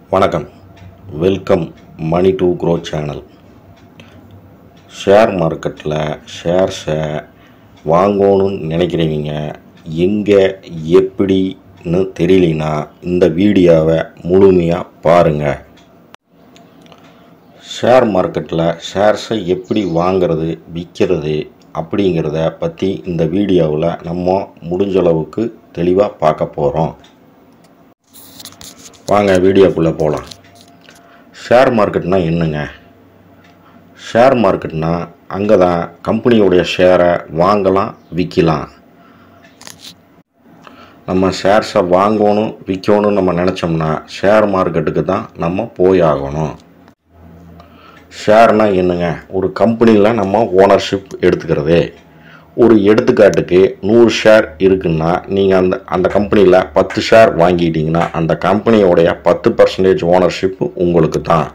வணக்கம் welcome money to grow channel share மார்க்கெட்டில் ஷேர்ஸை வாங்கணும்னு நினைக்கிறவங்க எங்கே எப்படின்னு தெரியலனா இந்த வீடியோவை முழுமையாக பாருங்கள் ஷேர் மார்க்கெட்டில் ஷேர்ஸை எப்படி வாங்கிறது விற்கிறது அப்படிங்கிறத பற்றி இந்த வீடியோவில் நம்ம முடிஞ்ச அளவுக்கு தெளிவாக பார்க்க போகிறோம் வாங்க வீடியோக்குள்ளே போகலாம் ஷேர் மார்க்கெட்னா என்னங்க ஷேர் மார்க்கெட்னா அங்கே தான் கம்பெனியுடைய ஷேரை வாங்கலாம் விற்கலாம் நம்ம ஷேர்ஸை வாங்கணும் விற்கணும்னு நம்ம நினச்சோம்னா ஷேர் மார்க்கெட்டுக்கு தான் நம்ம போய் ஆகணும் ஷேர்னால் என்னங்க ஒரு கம்பெனியில் நம்ம ஓனர்ஷிப் எடுத்துக்கிறது ஒரு எடுத்துக்காட்டுக்கு நூறு ஷேர் இருக்குன்னா நீங்கள் அந்த அந்த கம்பெனியில் பத்து ஷேர் வாங்கிட்டீங்கன்னா அந்த கம்பெனியோடைய பத்து பர்சன்டேஜ் ஓனர்ஷிப் உங்களுக்கு தான்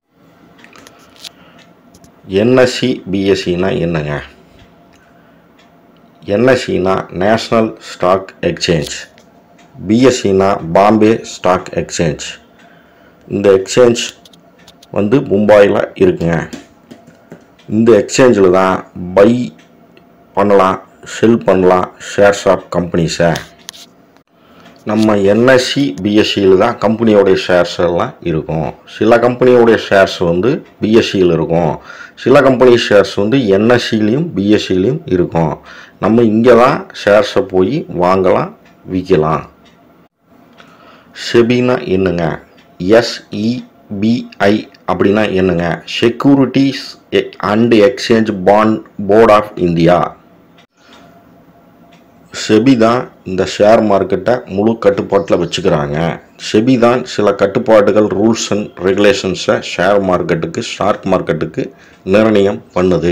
என்எஸ்சி பிஎஸ்சினா என்னங்க என்எஸ்சினா நேஷ்னல் ஸ்டாக் எக்ஸ்சேஞ்ச் பிஎஸ்சினா பாம்பே ஸ்டாக் எக்ஸ்சேஞ்ச் இந்த எக்ஸ்சேஞ்ச் வந்து மும்பாயில் இருக்குங்க இந்த எக்ஸ்சேஞ்சில் தான் பை பண்ணலாம் செல் பண்ணலாம் ஷேர்ஸ் ஆஃப் கம்பெனிஸை நம்ம என்எஸ்சி பிஎஸ்சியில் தான் கம்பெனியோடைய ஷேர்ஸ் எல்லாம் இருக்கும் சில கம்பெனியோடைய ஷேர்ஸ் வந்து பிஎஸ்சியில் இருக்கும் சில கம்பெனி ஷேர்ஸ் வந்து என்எஸ்சிலையும் பிஎஸ்சிலையும் இருக்கும் நம்ம இங்கே தான் ஷேர்ஸை போய் வாங்கலாம் விற்கலாம் செபினா என்னங்க எஸ்இபிஐ அப்படின்னா என்னங்க securities and exchange bond board of India SEBI தான் இந்த ஷேர் மார்க்கெட்டை முழு கட்டுப்பாட்டில் வச்சுக்கிறாங்க செபி தான் சில கட்டுப்பாடுகள் ரூல்ஸ் அண்ட் ரெகுலேஷன்ஸை ஷேர் மார்க்கெட்டுக்கு ஸ்டாக் மார்க்கெட்டுக்கு நிர்ணயம் பண்ணுது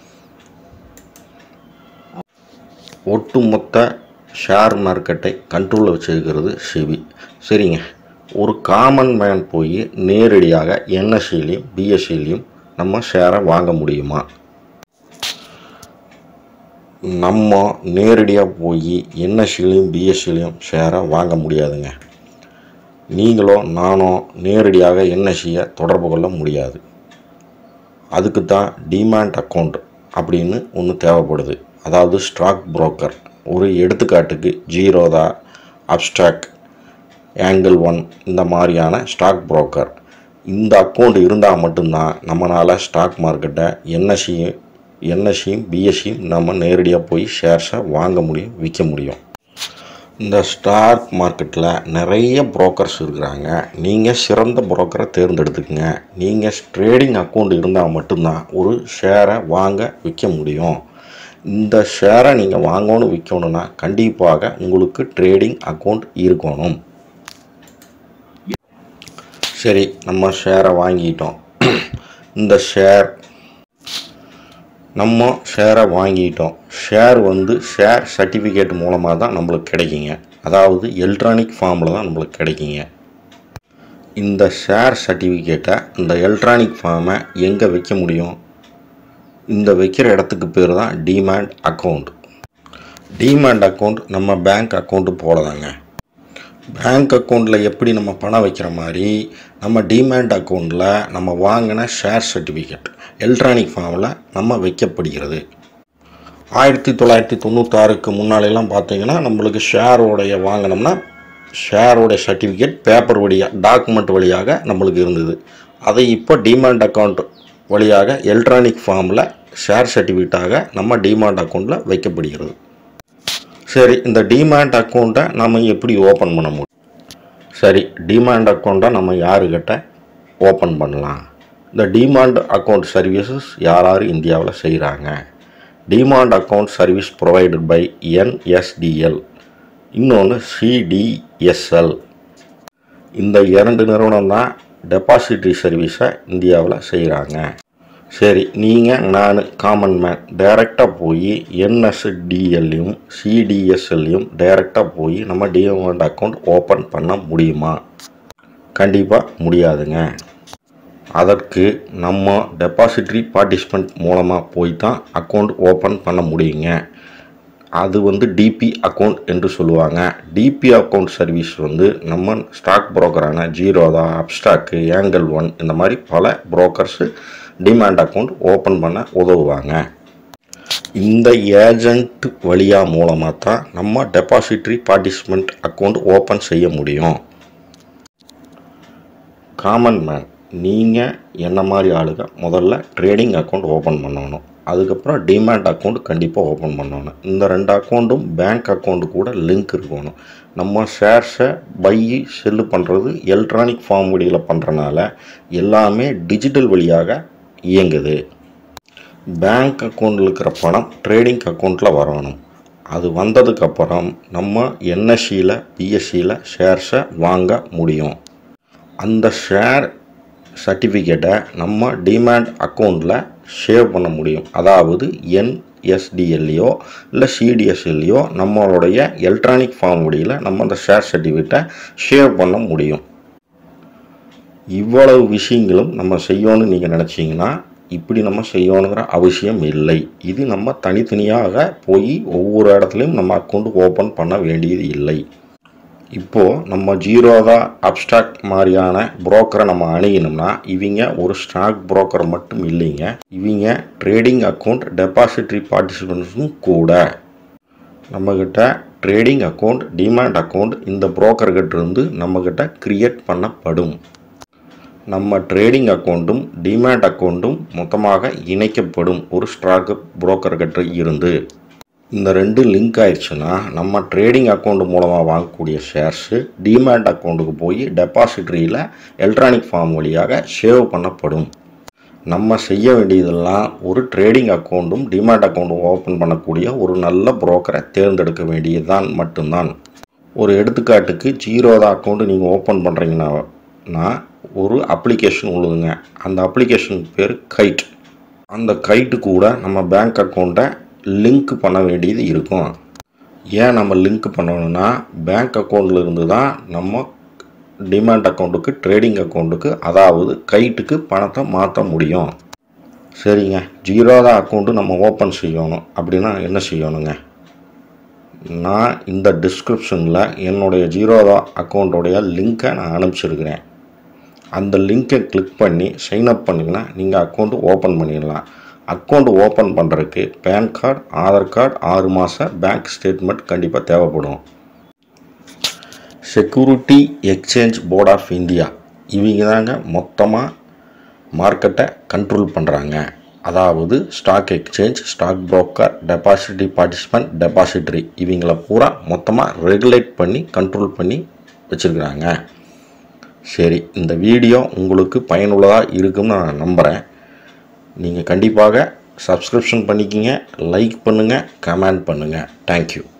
ஒட்டுமொத்த ஷேர் மார்க்கெட்டை கண்ட்ரோலில் வச்சுருக்கிறது செபி சரிங்க ஒரு காமன் மேன் போய் நேரடியாக என்எஸ்சிலையும் பிஎஸ்சிலையும் நம்ம ஷேரை வாங்க முடியுமா நம்ம நேரடியாக போய் என்எஸ்சிலையும் பிஎஸ்சிலையும் ஷேரை வாங்க முடியாதுங்க நீங்களோ நானோ நேரடியாக என்எஸ்சியை தொடர்பு கொள்ள முடியாது அதுக்கு தான் டிமேண்ட் அக்கௌண்ட் அப்படின்னு ஒன்று தேவைப்படுது அதாவது ஸ்டாக் புரோக்கர் ஒரு எடுத்துக்காட்டுக்கு ஜீரோதா அப்ஸ்டாக் ஆங்கிள் ஒன் இந்த மாதிரியான ஸ்டாக் புரோக்கர் இந்த அக்கௌண்ட் இருந்தால் மட்டும்தான் நம்மளால் ஸ்டாக் மார்க்கெட்டை என்எஸ்சியும் என்எஸ்சியும் பிஎஸ்சியும் நம்ம நேரடியாக போய் ஷேர்ஸை வாங்க முடியும் விற்க முடியும் இந்த ஸ்டாக் மார்க்கெட்டில் நிறைய புரோக்கர்ஸ் இருக்கிறாங்க நீங்கள் சிறந்த புரோக்கரை தேர்ந்தெடுத்துக்கங்க நீங்கள் ட்ரேடிங் அக்கௌண்ட் இருந்தால் மட்டும்தான் ஒரு ஷேரை வாங்க விற்க முடியும் இந்த ஷேரை நீங்கள் வாங்கணும் விற்கணும்னா கண்டிப்பாக உங்களுக்கு ட்ரேடிங் அக்கௌண்ட் இருக்கணும் சரி நம்ம ஷேரை வாங்கிட்டோம் இந்த ஷேர் நம்ம ஷேரை வாங்கிட்டோம் ஷேர் வந்து ஷேர் சர்டிஃபிகேட் மூலமாக தான் நம்மளுக்கு கிடைக்குங்க அதாவது எலக்ட்ரானிக் ஃபார்மில் தான் நம்மளுக்கு கிடைக்குங்க இந்த ஷேர் சர்டிஃபிகேட்டை இந்த எலக்ட்ரானிக் ஃபார்மை எங்கே வைக்க முடியும் இந்த வைக்கிற இடத்துக்கு பேர் தான் டிமேண்ட் அக்கௌண்ட் டிமேண்ட் அக்கௌண்ட் நம்ம பேங்க் அக்கௌண்ட்டு போலதாங்க பேங்க் அக்கௌண்ட்டில் எப்படி நம்ம பணம் வைக்கிற மாதிரி நம்ம டிமேண்ட் அக்கௌண்ட்டில் நம்ம வாங்கின ஷேர் சர்டிஃபிகேட் எலக்ட்ரானிக் ஃபார்மில் நம்ம வைக்கப்படுகிறது ஆயிரத்தி தொள்ளாயிரத்தி தொண்ணூத்தாறுக்கு முன்னாலெல்லாம் பார்த்தீங்கன்னா நம்மளுக்கு ஷேரோடைய வாங்கினோம்னா ஷேரோடைய சர்டிஃபிகேட் பேப்பர் வழியாக டாக்குமெண்ட் வழியாக நம்மளுக்கு இருந்தது அதை இப்போ டிமேண்ட் அக்கௌண்ட் வழியாக எலக்ட்ரானிக் ஃபார்மில் ஷேர் சர்டிஃபிகேட்டாக நம்ம டிமாண்ட் அக்கௌண்ட்டில் வைக்கப்படுகிறது சரி இந்த டிமேண்ட் அக்கௌண்ட்டை நம்ம எப்படி ஓப்பன் பண்ண முடியும் சரி டிமாண்ட் அக்கௌண்ட்டை நம்ம யாருக்கிட்ட ஓப்பன் பண்ணலாம் இந்த டிமாண்ட் அக்கௌண்ட் சர்வீசஸ் யார் யார் இந்தியாவில் செய்கிறாங்க demand account service provided by NSDL இன்னொன்று சிடிஎஸ்எல் இந்த இரண்டு நிறுவனம் தான் டெபாசிட்ரி சர்வீஸை இந்தியாவில் செய்கிறாங்க சரி நீங்கள் நான் காமன் மேன் டைரெக்டாக போய் என்எஸ்டிஎல்லையும் சிடிஎஸ்எல்லையும் டைரெக்டாக போய் நம்ம டிமாண்ட் அக்கௌண்ட் ஓப்பன் பண்ண முடியுமா கண்டிப்பாக முடியாதுங்க அதற்கு நம்ம டெபாசிட்ரி பார்ட்டிசிபெண்ட் மூலமாக போய் தான் அக்கௌண்ட் ஓப்பன் பண்ண முடியுங்க அது வந்து டிபி அக்கௌண்ட் என்று சொல்லுவாங்க டிபி அக்கௌண்ட் சர்வீஸ் வந்து நம்ம ஸ்டாக் புரோக்கரான ஜீரோதா அப்ஸ்டாக்கு ஏங்கல் ஒன் இந்த மாதிரி பல புரோக்கர்ஸு டிமேண்ட் அக்கௌண்ட் ஓப்பன் பண்ண உதவுவாங்க இந்த ஏஜென்ட் வழியாக மூலமாக தான் நம்ம டெபாசிட்ரி பார்ட்டிசிபெண்ட் அக்கௌண்ட் ஓப்பன் செய்ய முடியும் காமன் மேன் நீங்கள் என்ன மாதிரி ஆளுங்க முதல்ல ட்ரேடிங் அக்கௌண்ட் ஓப்பன் பண்ணணும் அதுக்கப்புறம் டிமேட் அக்கௌண்ட் கண்டிப்பாக ஓப்பன் பண்ணணும் இந்த ரெண்டு அக்கௌண்ட்டும் பேங்க் அக்கௌண்ட்டு கூட லிங்க் இருக்கணும் நம்ம ஷேர்ஸை பை செல்லு பண்ணுறது எலக்ட்ரானிக் ஃபார்ம் வழியில் பண்ணுறனால எல்லாமே டிஜிட்டல் வழியாக இயங்குது பேங்க் அக்கௌண்ட்டில் இருக்கிற பணம் ட்ரேடிங் அக்கௌண்ட்டில் வரணும் அது வந்ததுக்கப்புறம் நம்ம என்எஸ்சியில் பிஎஸ்சியில் ஷேர்ஸை வாங்க முடியும் அந்த ஷேர் சர்டிஃபிகேட்டை நம்ம டிமேட் அக்கௌண்ட்டில் சேவ் பண்ண முடியும் அதாவது என்எஸ்டிஎல்லையோ இல்லை சிடிஎஸ்எல்லையோ நம்மளுடைய எலக்ட்ரானிக் ஃபார்ம் வழியில் நம்ம அந்த ஷேர் சர்டிஃபிகேட்டை சேவ் பண்ண முடியும் இவ்வளவு விஷயங்களும் நம்ம செய்யணும்னு நீங்கள் நினச்சிங்கன்னா இப்படி நம்ம செய்யணுங்கிற அவசியம் இல்லை இது நம்ம தனித்தனியாக போய் ஒவ்வொரு இடத்துலையும் நம்ம அக்கௌண்ட் ஓப்பன் பண்ண வேண்டியது இல்லை இப்போது நம்ம ஜீரோதா அப்ஸ்டாக் மாதிரியான புரோக்கரை நம்ம அணுகினோம்னா இவங்க ஒரு ஸ்டாக் புரோக்கர் மட்டும் இல்லைங்க இவங்க ட்ரேடிங் அக்கௌண்ட் டெபாசிட்ரி பார்ட்டிசிபெண்ட்ஸும் கூட நம்மக்கிட்ட ட்ரேடிங் அக்கௌண்ட் டிமேட் அக்கௌண்ட் இந்த புரோக்கர்கிட்ட இருந்து நம்மக்கிட்ட கிரியேட் பண்ணப்படும் நம்ம ட்ரேடிங் அக்கௌண்ட்டும் டிமேட் அக்கௌண்ட்டும் மொத்தமாக இணைக்கப்படும் ஒரு ஸ்டாக் புரோக்கர்கிட்ட இருந்து இந்த ரெண்டு லிங்க் ஆயிடுச்சுன்னா நம்ம ட்ரேடிங் அக்கௌண்ட் மூலமாக வாங்கக்கூடிய ஷேர்ஸு டிமேட் அக்கௌண்ட்டுக்கு போய் டெபாசிட்ரியில் எலக்ட்ரானிக் ஃபார்ம் வழியாக சேவ் பண்ணப்படும் நம்ம செய்ய வேண்டியதெல்லாம் ஒரு ட்ரேடிங் அக்கௌண்ட்டும் டிமேட் அக்கௌண்ட்டும் ஓப்பன் பண்ணக்கூடிய ஒரு நல்ல புரோக்கரை தேர்ந்தெடுக்க வேண்டியதுதான் மட்டும்தான் ஒரு எடுத்துக்காட்டுக்கு ஜீரோதா அக்கௌண்ட்டு நீங்கள் ஓப்பன் பண்ணுறீங்கன்னா ஒரு அப்ளிகேஷன் உள்ளதுங்க அந்த அப்ளிகேஷன் பேர் கைட் அந்த கைட்டு கூட நம்ம பேங்க் அக்கௌண்ட்டை லிங்க் பண்ண வேண்டியது இருக்கும் ஏன் நம்ம லிங்க் பண்ணணும்னா பேங்க் அக்கௌண்ட்டில் இருந்து தான் நம்ம டிமேண்ட் அக்கௌண்ட்டுக்கு ட்ரேடிங் அக்கௌண்ட்டுக்கு அதாவது கைட்டுக்கு பணத்தை மாற்ற முடியும் சரிங்க ஜீரோதா அக்கௌண்ட்டு நம்ம ஓப்பன் செய்யணும் அப்படின்னா என்ன செய்யணுங்க நான் இந்த டிஸ்கிரிப்ஷனில் என்னுடைய ஜீரோதா அக்கௌண்ட்டோடைய லிங்க்கை நான் அனுப்பிச்சிருக்கிறேன் அந்த லிங்க்கை கிளிக் பண்ணி சைன் அப் பண்ணிங்கன்னா நீங்கள் அக்கௌண்ட் ஓப்பன் பண்ணிடலாம் அக்கௌண்ட் ஓப்பன் பண்ணுறதுக்கு பேன் கார்டு ஆதார் கார்டு ஆறு மாத பேங்க் ஸ்டேட்மெண்ட் கண்டிப்பாக தேவைப்படும் security exchange board of India இவங்க தாங்க மொத்தமாக மார்க்கெட்டை கண்ட்ரோல் பண்ணுறாங்க அதாவது stock exchange stock broker depository participant depository இவங்கள பூரா மொத்தமாக ரெகுலேட் பண்ணி கண்ட்ரோல் பண்ணி வச்சுருக்குறாங்க சரி இந்த வீடியோ உங்களுக்கு பயனுள்ளதாக இருக்கும்னு நான் நம்புகிறேன் நீங்கள் கண்டிப்பாக சப்ஸ்கிரிப்ஷன் பண்ணிக்கிங்க லைக் பண்ணுங்கள் கமெண்ட் பண்ணுங்கள் தேங்க்யூ